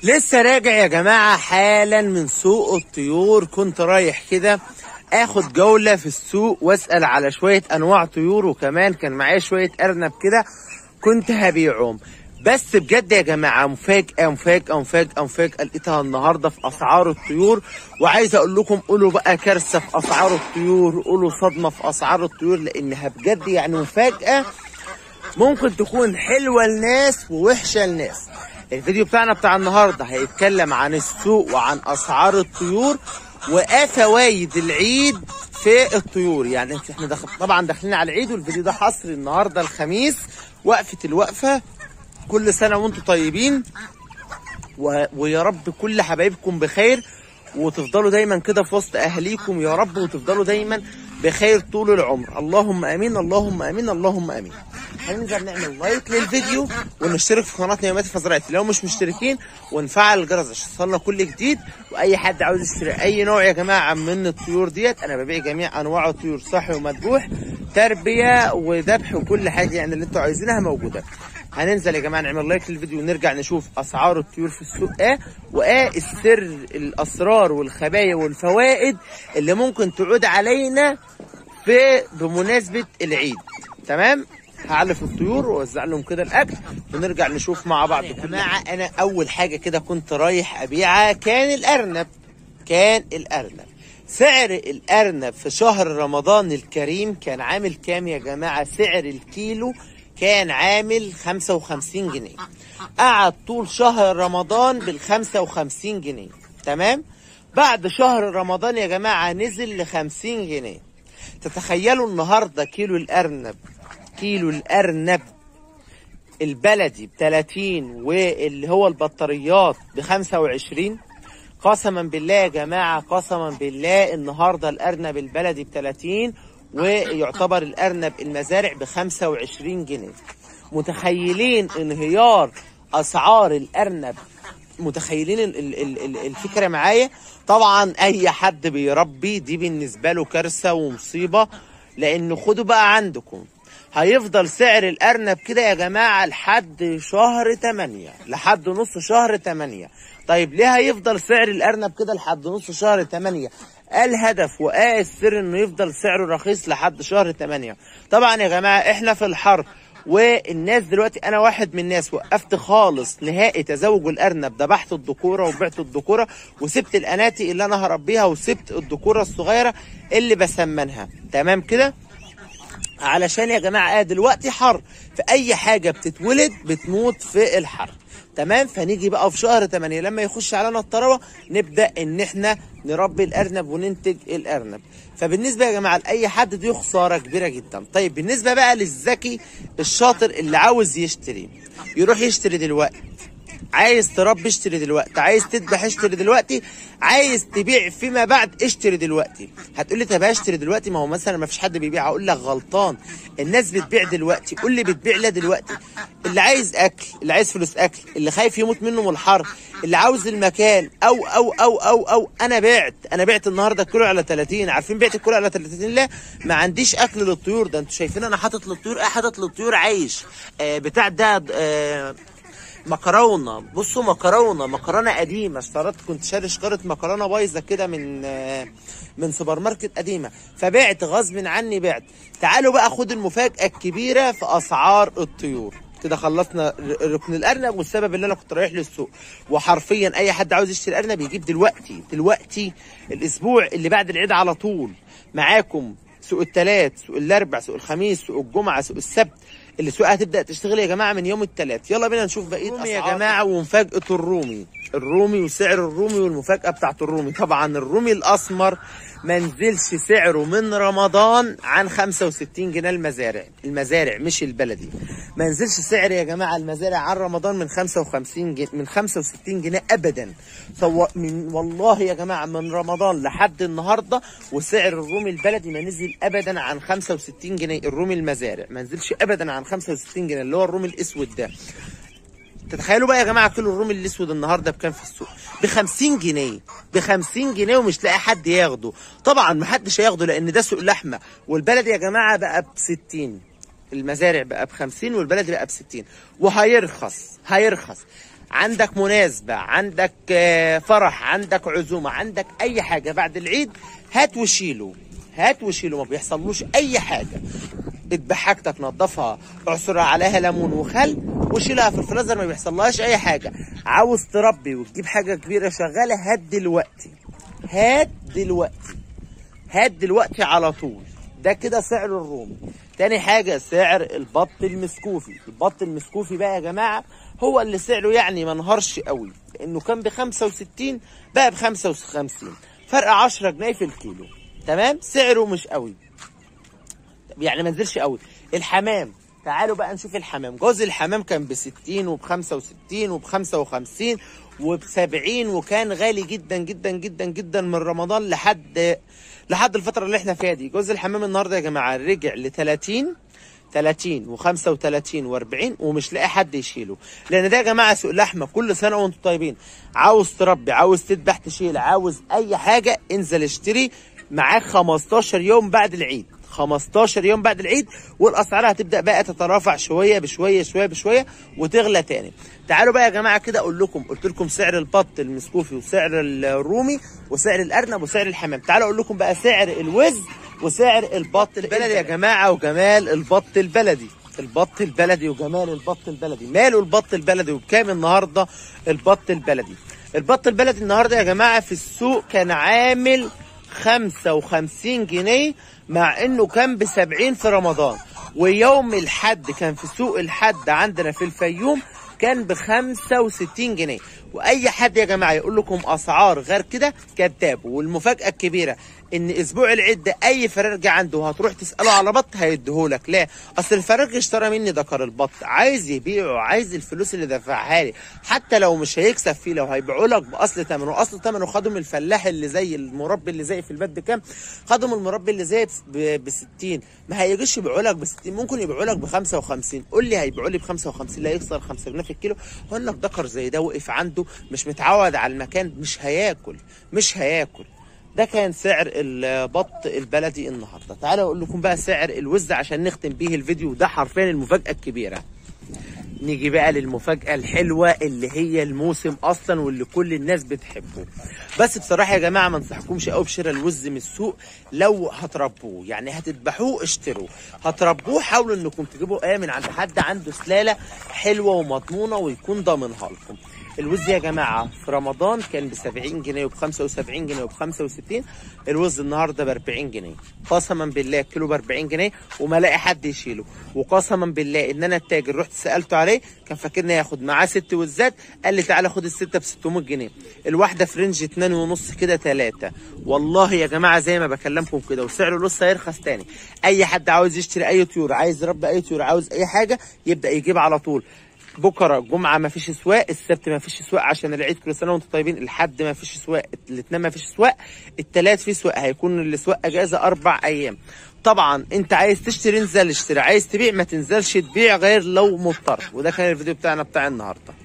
لسه راجع يا جماعة حالا من سوق الطيور كنت رايح كده اخد جولة في السوق واسأل على شوية انواع طيور وكمان كان معايا شوية ارنب كده كنت هبيعهم بس بجد يا جماعة مفاجأة مفاجأة مفاجأة مفاجأة لقيتها النهاردة في أسعار الطيور وعايز أقول لكم قولوا بقى كارثة في أسعار الطيور قولوا صدمة في أسعار الطيور لأنها بجد يعني مفاجأة ممكن تكون حلوة لناس ووحشة لناس الفيديو بتاعنا بتاع النهاردة هيتكلم عن السوق وعن أسعار الطيور وفوائد العيد في الطيور يعني احنا دخل طبعا داخلين على العيد والفيديو ده حصري النهارده الخميس وقفة الوقفة كل سنة وانتم طيبين و... ويا رب كل حبايبكم بخير وتفضلوا دايما كده في وسط اهاليكم يا رب وتفضلوا دايما بخير طول العمر اللهم امين اللهم امين اللهم امين هننزل نعمل لايك للفيديو ونشترك في قناه نيومات فزرعتي لو مش مشتركين ونفعل الجرس عشان يوصلنا كل جديد واي حد عاوز يشتري اي نوع يا جماعه من الطيور ديت انا ببيع جميع انواع الطيور صحي ومذبوح تربيه وذبح وكل حاجه يعني اللي انتوا عايزينها موجوده هننزل يا جماعه نعمل لايك للفيديو ونرجع نشوف اسعار الطيور في السوق ايه وايه السر الاسرار والخبايا والفوائد اللي ممكن تعود علينا في بمناسبه العيد تمام هعلف الطيور واوزع لهم كده الاكل ونرجع نشوف مع بعض يا جماعه انا اول حاجه كده كنت رايح ابيعها كان الارنب كان الارنب سعر الارنب في شهر رمضان الكريم كان عامل كام يا جماعه سعر الكيلو كان عامل 55 جنيه قعد طول شهر رمضان بال 55 جنيه تمام بعد شهر رمضان يا جماعه نزل ل 50 جنيه تتخيلوا النهارده كيلو الارنب كيلو الارنب البلدي ب 30 واللي هو البطاريات ب 25 قسما بالله يا جماعه قسما بالله النهارده الارنب البلدي ب 30 ويعتبر الارنب المزارع ب 25 جنيه متخيلين انهيار اسعار الارنب متخيلين ال- ال- ال- الفكره معايا طبعا اي حد بيربي دي بالنسبه له كارثه ومصيبه لان خدوا بقى عندكم هيفضل سعر الارنب كده يا جماعه لحد شهر 8 لحد نص شهر 8 طيب ليه هيفضل سعر الارنب كده لحد نص شهر 8 الهدف وآه السر انه يفضل سعره رخيص لحد شهر 8 طبعا يا جماعه احنا في الحر والناس دلوقتي انا واحد من الناس وقفت خالص نهائي تزوج الارنب ذبحت الذكوره وبعت الذكوره وسبت الاناتي اللي انا هربيها وسبت الذكوره الصغيره اللي بسمنها تمام كده علشان يا جماعه آه دلوقتي حر في اي حاجه بتتولد بتموت في الحر تمام فنيجي بقى في شهر 8 لما يخش علينا الطراوه نبدا ان احنا نربي الارنب وننتج الارنب فبالنسبه يا جماعه لاي حد دي خساره كبيره جدا طيب بالنسبه بقى للذكي الشاطر اللي عاوز يشتري يروح يشتري دلوقتي عايز تربي اشتري دلوقتي عايز تذبح اشتري دلوقتي عايز تبيع فيما بعد اشتري دلوقتي هتقول لي طب اشتري دلوقتي ما هو مثلا ما فيش حد بيبيع هقول لك غلطان الناس بتبيع دلوقتي قول لي بتبيع لا دلوقتي اللي عايز اكل اللي عايز فلوس اكل اللي خايف يموت منه من الحر اللي عاوز المكان او او او او او انا بعت انا بعت النهارده الكيلو على 30 عارفين بعت الكيلو على 30 لا ما عنديش اكل للطيور ده انتوا شايفين انا حاطط للطيور ايه حاطط للطيور عيش آه بتاع ده آه مكرونه بصوا مكرونه مكرونه قديمه اشتريت كنت شاري شكاره مكرونه بايظه كده من آه، من سوبر ماركت قديمه فبعت غصب عني بعت تعالوا بقى خد المفاجاه الكبيره في اسعار الطيور كده خلصنا ر- ركن الارنب والسبب اللي انا كنت رايح للسوق وحرفيا اي حد عاوز يشتري ارنب يجيب دلوقتي دلوقتي الاسبوع اللي بعد العيد على طول معاكم سوق الثلاث سوق الاربع سوق الخميس سوق الجمعه سوق السبت اللي السوق هتبدا تشتغل يا جماعه من يوم الثلاث يلا بينا نشوف بقيه الرومي يا جماعه ومفاجاه الرومي الرومي وسعر الرومي والمفاجاه بتاعت الرومي طبعا الرومي الاسمر ما نزلش سعره من رمضان عن 65 جنيه المزارع المزارع مش البلدي ما نزلش سعر يا جماعه المزارع عن رمضان من 55 جنيه من 65 جنيه ابدا سواء من والله يا جماعه من رمضان لحد النهارده وسعر الرومي البلدي ما نزل ابدا عن 65 جنيه الرومي المزارع ما نزلش ابدا عن 65 جنيه اللي هو الرومي الاسود ده تتخيلوا بقى يا جماعه كيلو الرومي الاسود النهارده بكام في السوق ب 50 جنيه ب 50 جنيه ومش لاقي حد ياخده طبعا ما حدش هياخده لان ده سوق لحمه والبلد يا جماعه بقى ب 60 المزارع بقى ب 50 والبلدي بقى ب 60 وهيرخص هيرخص عندك مناسبة عندك آه، فرح عندك عزومة عندك اي حاجة بعد العيد هات وشيله هات وشيله ما بيحصلوش اي حاجة اذبح حاجتك نضفها اعصر عليها ليمون وخل وشيلها في الفريزر ما بيحصلهاش اي حاجة عاوز تربي وتجيب حاجة كبيرة شغالة هات دلوقتي هات دلوقتي هات دلوقتي على طول ده كده سعر الرومي تاني حاجة سعر البط المسكوفي البط المسكوفي بقى يا جماعة هو اللي سعره يعني ما انهارش قوي لانه كان ب 65 بقى ب 55 فرق 10 جنيه في الكيلو تمام سعره مش قوي يعني ما نزلش قوي الحمام تعالوا بقى نشوف الحمام جوز الحمام كان ب 60 وب 65 وب 55 وب 70 وكان غالي جدا جدا جدا جدا من رمضان لحد لحد الفتره اللي احنا فيها دي جوز الحمام النهارده يا جماعه رجع ل 30 30 و35 و40 ومش لاقي حد يشيله لان ده يا جماعه سوق لحمه كل سنه وانتم طيبين عاوز تربي عاوز تذبح تشيل عاوز اي حاجه انزل اشتري معاك 15 يوم بعد العيد 15 يوم بعد العيد والاسعار هتبدا بقى تترافع شويه بشويه شويه بشويه وتغلى تاني تعالوا بقى يا جماعه كده اقول لكم قلت لكم سعر البط المسكوفي وسعر الرومي وسعر الارنب وسعر الحمام تعالوا اقول لكم بقى سعر الوز وسعر البط البلدي يا جماعه وجمال البط البلدي البط البلدي وجمال البط البلدي ماله البط البلدي وبكام النهارده البط البلدي البط البلدي النهارده يا جماعه في السوق كان عامل 55 جنيه مع انه كان ب 70 في رمضان ويوم الحد كان في سوق الحد عندنا في الفيوم كان ب 65 جنيه واي حد يا جماعه يقول لكم اسعار غير كده كذاب والمفاجاه الكبيره ان اسبوع العيد ده اي فرارجي عنده وهتروح تساله على بط هيديهولك لا اصل الفرارجي اشترى مني ذكر البط عايز يبيعه عايز الفلوس اللي دفعها لي حتى لو مش هيكسب فيه لو هيبيعوا لك باصل ثمنه واصل ثمنه خدوا من الفلاح اللي زي المربي اللي زي في البيت بكام خدوا من المربي اللي زي ب 60 ما هيجيش يبيعوا لك ب 60 ممكن يبيعوا لك ب 55 قول لي هيبيعوا لي ب 55 لا يخسر 5 جنيه في الكيلو هقول لك ذكر زي ده وقف عنده مش متعود على المكان مش هياكل مش هياكل ده كان سعر البط البلدي النهارده تعالوا اقول لكم بقى سعر الوز عشان نختم بيه الفيديو وده حرفيا المفاجاه الكبيره نيجي بقى للمفاجأة الحلوة اللي هي الموسم أصلا واللي كل الناس بتحبه بس بصراحة يا جماعة ما انصحكمش قوي بشراء الوز من السوق لو هتربوه يعني هتذبحوه اشتروه هتربوه حاولوا انكم تجيبوا ايه من عند حد عنده سلالة حلوة ومضمونة ويكون ضامنها لكم الوز يا جماعه في رمضان كان ب 70 جنيه وب 75 جنيه وب 65 الوز النهارده ب 40 جنيه قسما بالله كيلو ب 40 جنيه وما لاقي حد يشيله وقسما بالله ان انا التاجر رحت سالته عليه كان فاكرني ياخد معاه ست وزات قال لي تعالى خد السته ب 600 جنيه الواحده في رينج 2 ونص كده 3 والله يا جماعه زي ما بكلمكم كده وسعره لسه هيرخص تاني اي حد عاوز يشتري اي طيور عايز يربي اي طيور عاوز اي حاجه يبدا يجيب على طول بكره الجمعه ما فيش سواق السبت ما فيش سواق عشان العيد كل سنه وانتم طيبين الحد ما فيش سواق الاثنين ما فيش سواق الثلاث في سواق هيكون السواق اجازه اربع ايام طبعا انت عايز تشتري انزل اشتري عايز تبيع ما تنزلش تبيع غير لو مضطر وده كان الفيديو بتاعنا بتاع النهارده